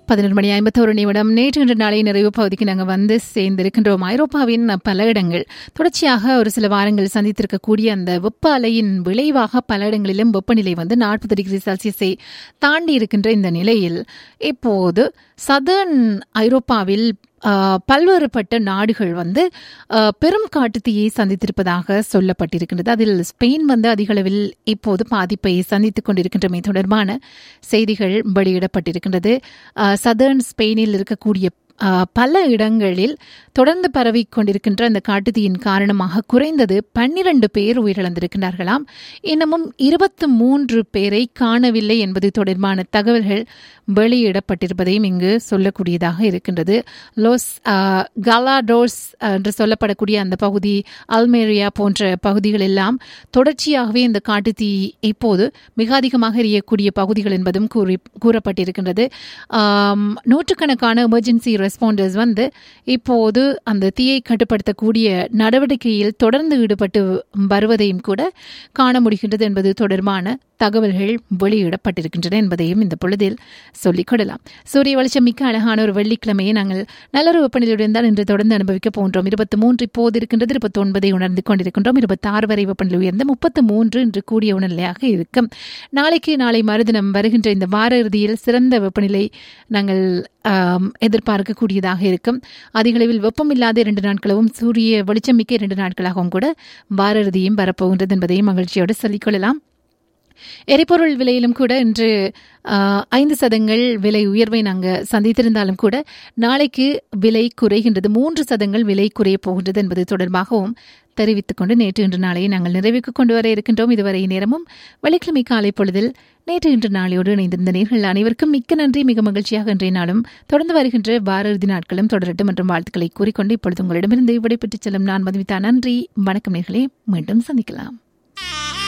பதினொரு மணி ஐம்பத்தோரு நிமிடம் நேற்று இன்று நாளை நிறைவு பகுதிக்கு நாங்கள் வந்து சேர்ந்திருக்கின்றோம் ஐரோப்பாவின் பல இடங்கள் தொடர்ச்சியாக ஒரு சில வாரங்கள் சந்தித்திருக்கக்கூடிய அந்த வெப்ப அலையின் விளைவாக பல இடங்களிலும் வெப்பநிலை வந்து நாற்பது டிகிரி செல்சியஸை தாண்டி இருக்கின்ற இந்த நிலையில் இப்போது சதர்ன் ஐரோப்பாவில் ஆஹ், பல்வேறுபட்ட நாடுகள் வந்து ஆஹ், பெரும் காட்டுத்தீயை சந்தித்திருப்பதாக சொல்லப்பட்டிருக்கின்றது அதில் ஸ்பெயின் வந்து அதிகளவில் இப்போது பாதிப்பை சந்தித்துக் கொண்டிருக்கின்றமை தொடர்பான செய்திகள் வெளியிடப்பட்டிருக்கின்றது சதர்ன் ஸ்பெயினில் இருக்கக்கூடிய ஆஹ், பல இடங்களில் தொடர்ந்து பரவிக் கொண்டிருக்கின்ற அந்த காட்டுத்தீயின் காரணமாக குறைந்தது பன்னிரண்டு பேர் உயிரிழந்திருக்கிறார்களாம் இன்னமும் இருபத்து மூன்று பேரை காணவில்லை என்பது தொடர்பான தகவல்கள் வெளியிடப்பட்டிருப்பதையும் இங்கு சொல்லக்கூடியதாக இருக்கின்றது லோஸ் ஆஹ், கலாடோஸ் என்று சொல்லப்படக்கூடிய அந்த பகுதி அல்மேரியா போன்ற பகுதிகள் எல்லாம் தொடர்ச்சியாகவே இந்த காட்டுத்தீ இப்போது மிக அதிகமாக எரியக்கூடிய பகுதிகள் என்பதும் கூறி கூறப்பட்டிருக்கின்றது ஆம், நூற்றுக்கணக்கான எமர்ஜென்சி ரெஸ்பாண்டர்ஸ் வந்து இப்போது அந்த தீயை கட்டுப்படுத்தக்கூடிய நடவடிக்கையில் தொடர்ந்து ஈடுபட்டு வருவதையும் கூட காண முடிகின்றது என்பது தொடர்பான தகவல்கள் வெளியிடப்பட்டிருக்கின்றன என்பதையும் இந்த பொழுதில் சொல்லிக் கொள்ளலாம் சூரிய வெளிச்சம் மிக்க அழகான ஒரு வெள்ளிக்கிழமையை நாங்கள் நல்லொரு வெப்பநிலையுடன் தான் இன்று தொடர்ந்து அனுபவிக்க போன்றோம் இருபத்தி மூன்று இப்போது இருக்கின்றது இருபத்தி ஒன்பதை உணர்ந்து கொண்டிருக்கின்றோம் இருபத்தி ஆறு வரை வெப்பநிலை உயர்ந்து முப்பத்து மூன்று இன்று கூடிய உணர்நிலையாக இருக்கும் நாளைக்கு நாளை மறுதினம் வருகின்ற இந்த வார இறுதியில் சிறந்த வெப்பநிலை நாங்கள் ஆம், எதிர்பார்க்கக்கூடியதாக இருக்கும் அதிகளவில் வெப்பம் இல்லாத இரண்டு நாட்களவும் சூரிய வெளிச்சம் மிக்க இரண்டு நாட்களாகவும் கூட வார இறுதியும் வரப்போகின்றது என்பதையும் மகிழ்ச்சியோடு சொல்லிக்கொள்ளலாம் எரிபொருள் விலையிலும் கூட இன்று ஆஹ், ஐந்து சதங்கள் விலை உயர்வை நாங்கள் சந்தித்திருந்தாலும் கூட நாளைக்கு விலை குறைகின்றது மூன்று சதங்கள் விலை குறைய போகின்றது என்பது தொடர்பாகவும் தெரிவித்துக் கொண்டு நேற்று இன்று நாளையை நாங்கள் நிறைவுக்கு கொண்டு வர இருக்கின்றோம் இதுவரை நேரமும் வெள்ளிக்கிழமை காலை பொழுதில் நேற்று இன்று நாளையோடு இணைந்திருந்த நேர்கள் அனைவருக்கும் மிக்க நன்றி மிக மகிழ்ச்சியாக இன்றைய நாளும் தொடர்ந்து வருகின்ற வார இறுதி நாட்களும் தொடரட்டும் மற்றும் வாழ்த்துக்களை கூறிக்கொண்டு இப்பொழுது உங்களிடமிருந்து விடைபெற்றுச் செல்லும் நான் மதுமிதா நன்றி வணக்கம் நேர்களே மீண்டும் சந்திக்கலாம்